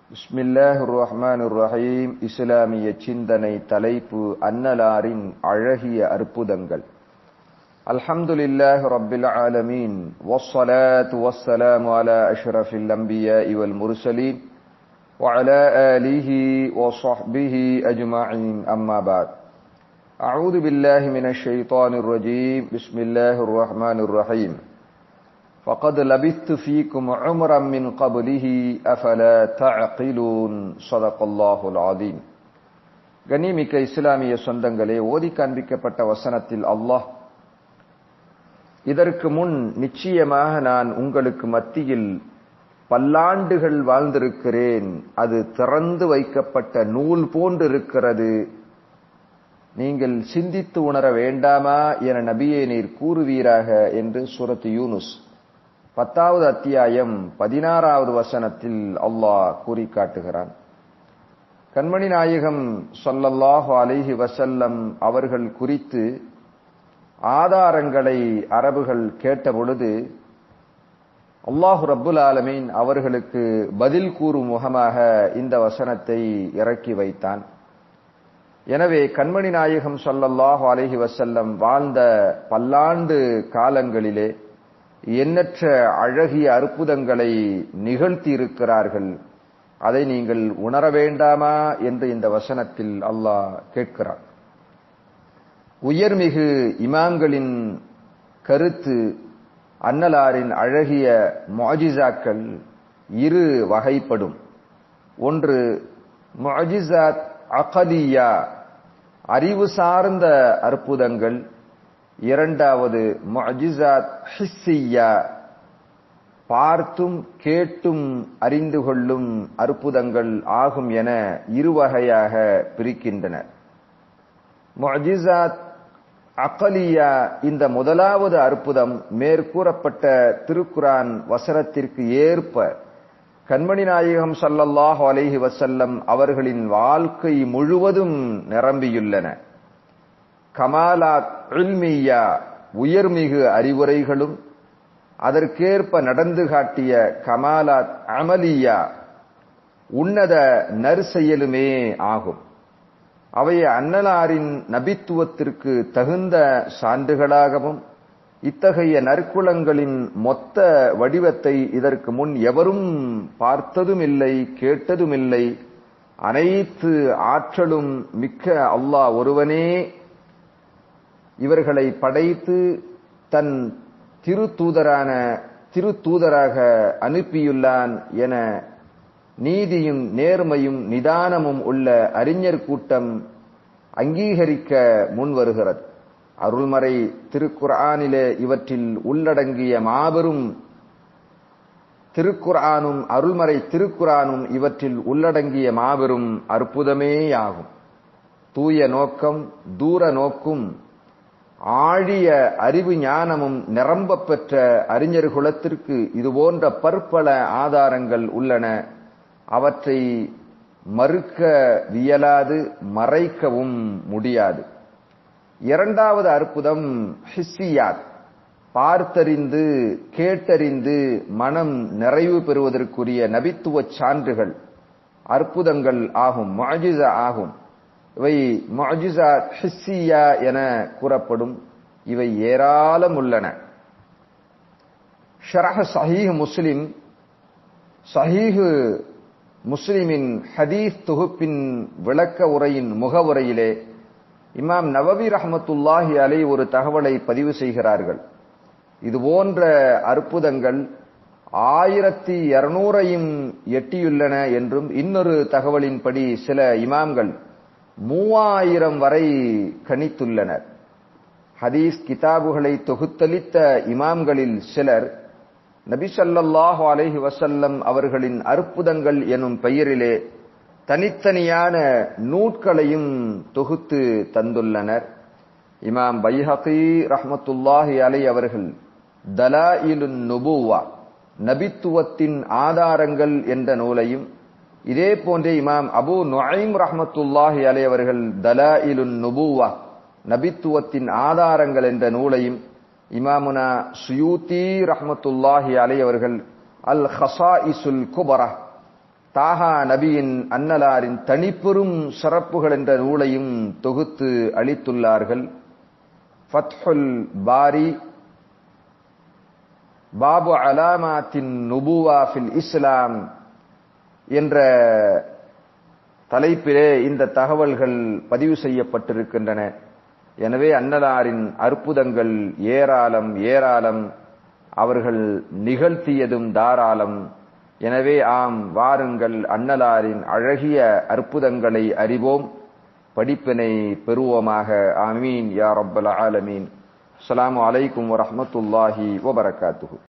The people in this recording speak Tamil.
பிஸ்மில்லாஹிர் ரஹ்மானிர் ரஹீம் இஸ்லாமிய சிந்தனை தலைப்பு அன்னலாரின் அழகிய அற்புதங்கள் அல்ஹம்துலில்லாஹி ரப்பில் ஆலமீன் வஸ்ஸலாத்து வஸ்ஸலாமு அலா அஷ்ரஃபில் அன்பியாஇ வல் முர்சலீன் وعلى آله وصحبه أجمعين أما بعد أعوذ بالله من الشيطان الرجيم بسم الله الرحمن الرحيم فقد لبثت فيكم عمرا من قبله أفلا تعقلون صدق الله العظيم கண்ணியமிக்க இஸ்லாமிய சொந்தங்களே ஓதி காண்பிக்கப்பட்ட வசனத்தில் அல்லாஹ் இதற்கு முன் நிச்சயமாக நான் உங்களுக்கு மத்தியில் பல்லாண்டுகள் வாழ்ந்திருக்கிறேன் அது திறந்து வைக்கப்பட்ட நூல் போன்றிருக்கிறது நீங்கள் சிந்தித்து உணர வேண்டாமா என நபியே நீர் கூறுவீராக என்று சுரத்து யூனுஸ் பத்தாவது அத்தியாயம் பதினாறாவது வசனத்தில் அல்லாஹ் கூறி காட்டுகிறான் கண்மணி நாயகம் சொல்லல்லாஹு அலைஹி வசல்லம் அவர்கள் குறித்து ஆதாரங்களை அரபுகள் கேட்ட பொழுது அல்லாஹு ரப்புல் ஆலமீன் அவர்களுக்கு பதில் கூறும் முகமாக இந்த வசனத்தை இறக்கி வைத்தான் எனவே கண்மணி நாயகம் சொல்லல்லாஹு அலஹி வசல்லம் வாழ்ந்த பல்லாண்டு காலங்களிலே எண்ணற்ற அழகிய அற்புதங்களை நிகழ்த்தி இருக்கிறார்கள் அதை நீங்கள் உணர வேண்டாமா என்று இந்த வசனத்தில் அல்லாஹ் கேட்கிறான் உயர்மிகு இமாம்களின் கருத்து அன்னலாரின் அழகிய மொஜிசாக்கள் இரு வகைப்படும் ஒன்று மொஜிசாத் அகலியா அறிவு சார்ந்த அற்புதங்கள் இரண்டாவது மொஜிசாத் ஹிஸ்ஸியா பார்த்தும் கேட்டும் அறிந்து கொள்ளும் அற்புதங்கள் ஆகும் என இருவகையாக பிரிக்கின்றனர் மொஜிசாத் அகலியா இந்த முதலாவது அற்புதம் மேற்கூறப்பட்ட திருக்குரான் வசனத்திற்கு ஏற்ப கண்மணி நாயகம் சல்லல்லாஹு அலைஹி வசல்லம் அவர்களின் வாழ்க்கை முழுவதும் நிரம்பியுள்ளன கமாலாத் உல்மியா உயர்மிகு அறிவுரைகளும் அதற்கேற்ப நடந்து காட்டிய கமாலாத் அமலியா உன்னத நற்செயலுமே ஆகும் அவை அன்னலாரின் நபித்துவத்திற்கு தகுந்த சான்றுகளாகவும் இத்தகைய நற்குலங்களின் மொத்த வடிவத்தை இதற்கு முன் எவரும் பார்த்ததுமில்லை கேட்டதுமில்லை அனைத்து ஆற்றலும் மிக்க அல்லாஹ் ஒருவனே இவர்களை படைத்து தன் திருத்தூதரான திருத்தூதராக அனுப்பியுள்ளான் என நீதியும் நேர்மையும் நிதானமும் உள்ள அறிஞர் கூட்டம் அங்கீகரிக்க முன்வருகிறது அருள்மறை திருக்குர்ஆனிலே இவற்றில் உள்ளடங்கிய மாபெரும் திருக்குர்ஆனும் அருள்மறை திருக்குரானும் இவற்றில் உள்ளடங்கிய மாபெரும் அற்புதமேயாகும் தூய நோக்கம் தூர நோக்கும் ஆழிய அறிவு ஞானமும் நிரம்ப பெற்ற அறிஞர் குலத்திற்கு இதுபோன்ற பற்பல ஆதாரங்கள் உள்ளன அவற்றை மறுக்க வியலாது மறைக்கவும் முடியாது இரண்டாவது அற்புதம் ஹிஸ்ஸியாத் பார்த்தறிந்து கேட்டறிந்து மனம் நிறைவு பெறுவதற்குரிய நபித்துவ சான்றுகள் அற்புதங்கள் ஆகும் மாஜிசா ஆகும் இவை மாஜிசா ஹிஸ்ஸியா என கூறப்படும் இவை ஏராளம் உள்ளன ஷரஹ சஹீஹ் முஸ்லிம் சஹீஹு முஸ்லிமின் ஹதீஸ் தொகுப்பின் விளக்க உரையின் முகவுரையிலே இமாம் நவவி ரஹமத்துல்லாஹி அலை ஒரு தகவலை பதிவு செய்கிறார்கள் இது போன்ற அற்புதங்கள் ஆயிரத்தி இருநூறையும் எட்டியுள்ளன என்றும் இன்னொரு தகவலின்படி சில இமாம்கள் மூவாயிரம் வரை கணித்துள்ளனர் ஹதீஸ் கிதாபுகளை தொகுத்தளித்த இமாம்களில் சிலர் நபிசல்லாஹு அலஹி வசல்லம் அவர்களின் அற்புதங்கள் எனும் பெயரிலே தனித்தனியான நூட்களையும் தொகுத்து தந்துள்ளனர் இமாம் பைஹகி ரஹமத்துல்லாஹி அலை அவர்கள் தலாயிலுன் நுபுவா நபித்துவத்தின் ஆதாரங்கள் என்ற நூலையும் இதே போன்றே இமாம் அபு நுஐம் ரஹமத்துல்லாஹி அலை அவர்கள் தலாயிலுன் நுபுவா நபித்துவத்தின் ஆதாரங்கள் என்ற நூலையும் இமாமுனா சுயூத்தி ரஹமத்துல்லாஹி அலை அவர்கள் அல் ஹசா இசுல் குபரா தாஹா நபியின் அன்னலாரின் தனிப்பெரும் சிறப்புகள் என்ற நூலையும் தொகுத்து அளித்துள்ளார்கள் ஃபத்ஹுல் பாரி பாபு அலாமாத்தின் நுபுவா ஃபில் இஸ்லாம் என்ற தலைப்பிலே இந்த தகவல்கள் பதிவு செய்யப்பட்டிருக்கின்றன எனவே அன்னலாரின் அற்புதங்கள் ஏராளம் ஏராளம் அவர்கள் நிகழ்த்தியதும் தாராளம் எனவே ஆம் வாருங்கள் அன்னலாரின் அழகிய அற்புதங்களை அறிவோம் படிப்பினை பெறுவோமாக ஆமீன் யா ரப்பல் ஆலமீன் அஸ்ஸலாமு அலைக்கும் வரஹ்மத்துல்லாஹி வபரகாத்துஹு